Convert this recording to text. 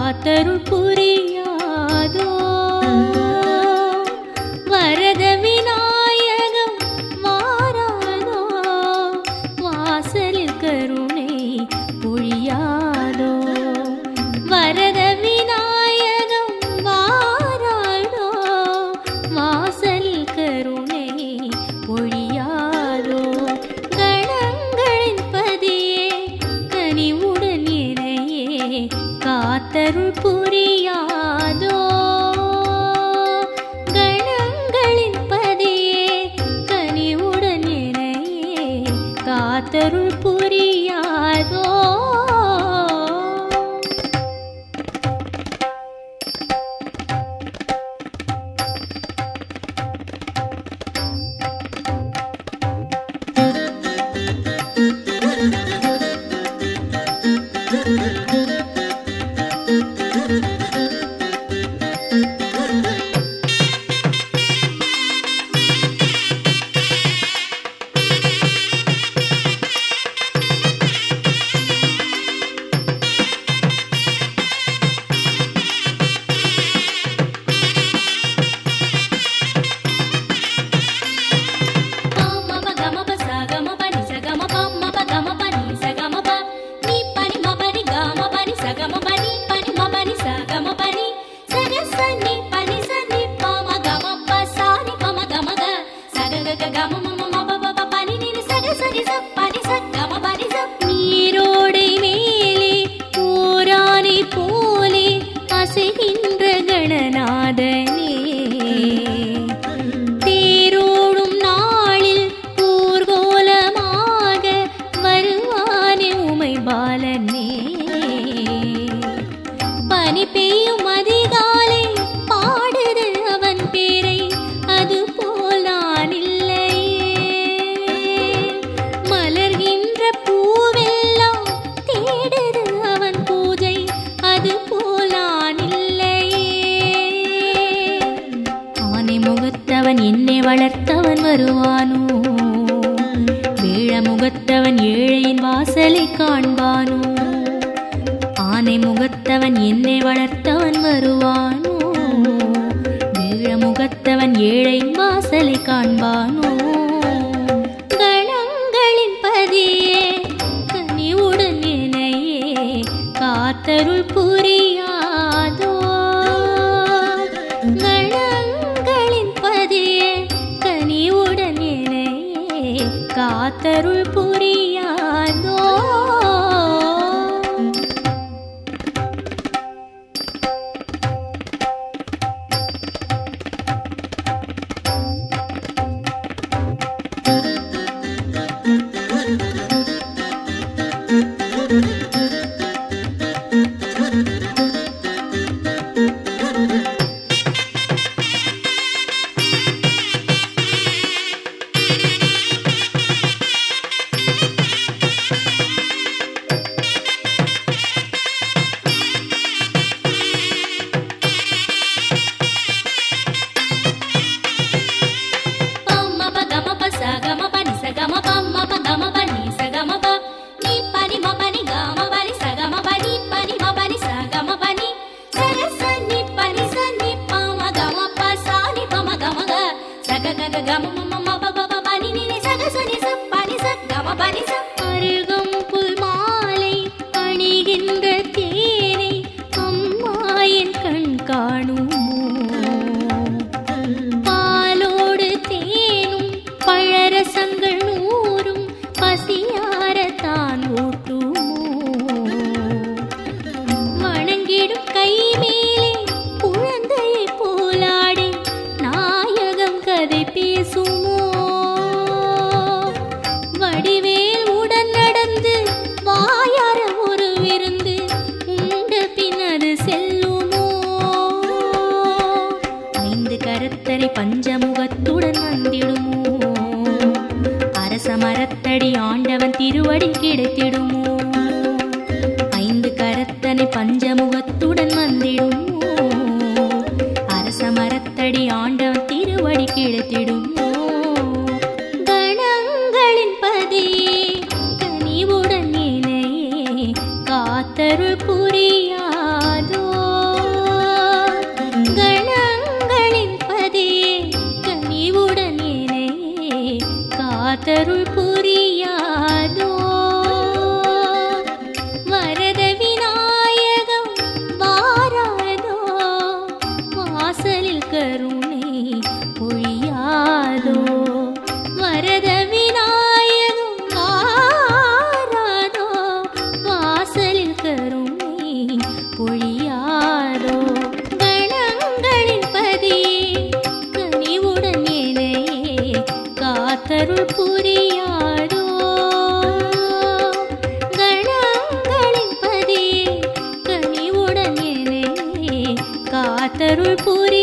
காத்தருள் புரியாதோ வரத விநாயகம் மாறாதோ வாசலில் கருணை பொழியாதோ வரத விநாயகம் மாறாதோ வாசலில் கருணை பொழியாதோ கணங்களின் பதியே கனிவுடன் இணையே காத்தருள் புரியாதோ கணங்களின் பதியே கனிவுடன் இணையே காத்தருள் புரியாதோ நீரோடை மேலே ஓரானை போலே அசைகின்ற கணநாதனே தேரோடும் நாளில் ஊர்கோலமாக வருவானே உமை பாலனே பனி பெய்யும் அதிகாலை பாடுது அவன் பேரை அது போல் நான் இல்லையே மலர்கின்ற பூவெல்லாம் தேடுது அவன் பூஜை அது போல் நான் இல்லையே ஆனை முகத்தவன் என்னை வளர்த்தவன் வருவானோ வேழ முகத்தவன் ஏழையின் வாசலை காண்பானோ ஆனை முகத்தவன் என்னை வளர்த்தவன் வருவானோ வேழ முகத்தவன் ஏழையின் வாசலை காண்பானோ கணங்களின் பதியே கனிவுடன் இணையே காத்தருள் புரியாதோ கணங்களின் பதியே கனிவுடன் இணையே காத்தருள் புரியாதோ அருகம்புல் மாலை அணிகின்ற தேனை அம்மா என் கண் காணுமோ பாலோடு தேனும் பழரசங்கள் நூறும் பசியாரத்தான் ஊட்டுமோ வணங்கிடும் கை மேலே குழந்தையை போலாடி நாயகம் கதை பேசுமோ வடிவேல் உடன் நடந்து வாயார ஒரு விருந்து உண்ட பின் அது செல்லுமோ ஐந்து கரத்தரை பஞ்சமுகத்துடன் வந்திடுமோ அரச மரத்தடி ஆண்டவன் திருவடி கிடைத்திடுமோ ஐந்து கரத்தனை பஞ்சமுகத்துடன் வந்திடுமோ அரச மரத்தடி ஆண்டவன் திருவடி கிடைத்திடுமோ கணங்களின் பதியே கனிவுடன் இணையே காத்தருள் புரியாதோ காத்தருள் புரியாதோ வரத விநாயகம் வாராதோ வாசலில் கருணை பொழியாதோ வரத விநாயகம் வாராதோ வாசலில் கருணை பொழியாதோ கணங்களின் பதியே கனிவுடன் என்னையே காத்தருள் புரியாதோ கணங்களின் பதியே கனிவுடன் என்னையே காத்தருள் புரி